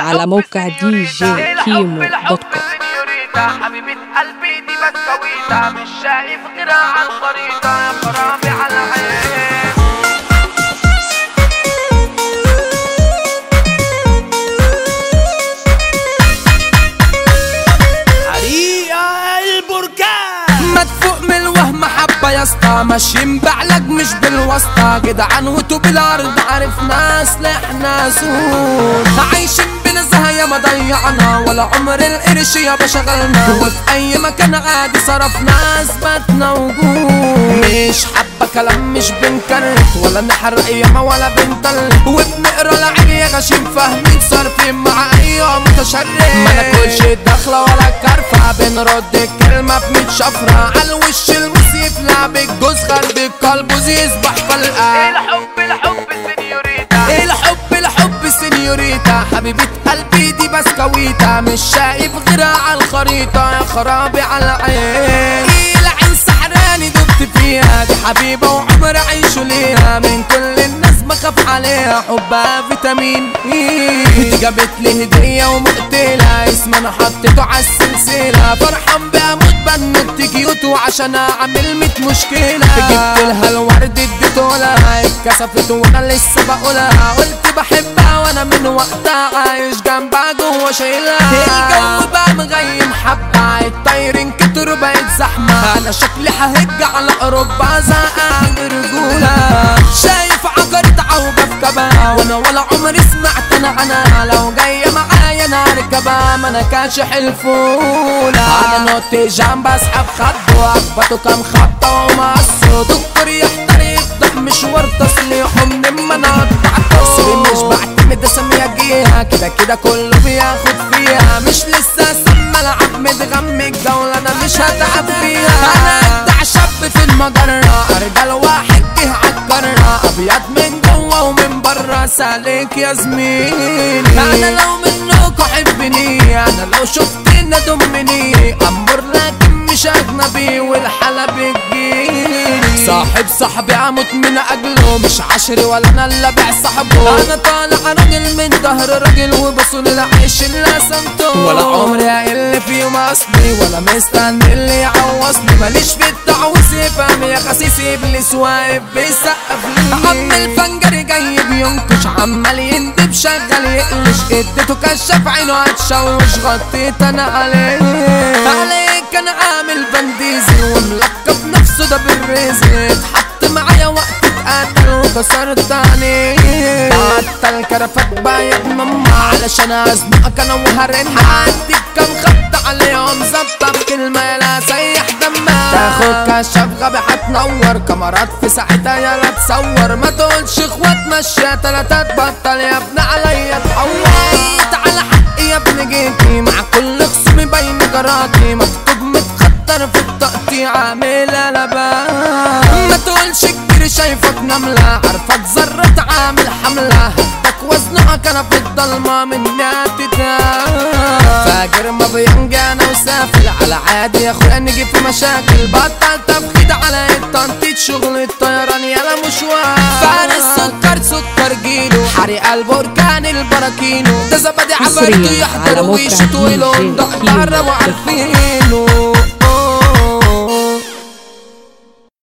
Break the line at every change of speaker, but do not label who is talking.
على موقع دي جي كيمو دوت كوم
حبيبة قلبي دي بسكويتة مش شايف غيرها على الخريطة يا خرابي على العين
حريقة البركان مدفوق من الوهم حبة يا اسطى ماشيين بعلق مش بالواسطة جدعان وتو بالارض عارف ناس لحنا سود عايشين بنزهة يا ما ضيعنا ولا عمر القرش يا بشغلنا وفي اي مكان عادي صرفنا اثبتنا وجود مش حبة كلام مش بنكرت ولا نحرق ياما ولا بنطل وبنقرا العين يا غشيم فاهمين صارفين مع اي متشرد ما ناكلش داخلة ولا كرفة بنرد الكلمة بميت شفرة على الوش المسيف لعبك جوز قلبك قلبه يصبح فلقة
الحب الحب سينيوريتا
الحب الحب سينيوريتا حبيبة قلبي دي بسكويتا مش شايف غيرها على الخريطة يا خرابي على العين العين سحراني دبت فيها دي حبيبة وعمر عيشه ليها من كل الناس بخاف عليها حبها فيتامين دي جابت لي هدية ومقتلة اسم انا حطيته على السلسلة فرحان بيها موت بنوت كيوت وعشان اعمل ميت مشكلة جبت لها الورد اديته لها اتكسفت وانا لسه بقولها قلت بحبها وانا من وقتها عايش جنبها جوه شايلها الجو بقى مغيم حبة الطايرين كتروا بقت زحمة انا شكلي ههج على اوروبا زقع برجولة شايف عقرة عوجة في كبها وانا ولا عمري سمعت انا انا لو جاية معايا انا اركبها ما انا كاشح الفولة على نوت جنب اسحب خد واخبطه كام خبطة ومقصه دكتور يحتر يفتح مشوار تصليحه من المناطق سيري مش بعتمد اسميها جيها كده كده كله بياخد فيها مش لسه سما العب متغمي الجولة انا مش هتعب فيها انا ابدع شاب في المجرة ارجل واحد جه عالقارة ابيض من جوه ومن بره سالك يا زميلي انا لو منكوا حبني انا لو شفتنا دمني امر لكن مش اجنبي والحلا بتجيلي صاحب صاحبي اموت من اجله مش عشري ولا انا اللي ابيع صاحبه انا طالع راجل من ظهر راجل وبصون العيش اللي قسمته ولا عمري هقل في يوم اصلي ولا مستني اللي يعوصني ماليش في التعويس يفهم يا خسيس ابليس واقف بيسقف لي عم الفنجري جاي بينكش عمال يندب شغال يقلش اديته كشف عينه هتشوش غطيت انا عليه عليك انا عامل بنديزي وملقب نفسه ده بالرزق اتحط معايا وقت اتقتل وكسرت عينيه قتل كرفت بايت ماما علشان ازنقك انا وهرنها هديك كام خط عليهم ظبطة بكلمة لا سيح دمها تاخد كشف غبي هتنور كاميرات في ساعتها يلا تصور ما تقولش اخوات مشيها تلاتات بطل يا ابن عليا تحوط على حقي يا ابن جيتي مع كل خصمي بين جراتي مكتوب متخطر في التقطيع عامل لبان ما تقولش كتير شايفك نملة عارفة اتزرت عامل حملة هدك وزنك انا في الضلمة من فاجر ما بينجي انا وسافل على عادي يا اخويا نجي في مشاكل بطل تفخيد على التنطيط شغل الطيران يلا مشوار فارس سكر سكر جيلو حريق البركان البراكينو ده زبدي
حصرياً
عبرته
على
يحضر
موقع
ويشتوي
DJ
لون
كيمو
ضرب وعارفينه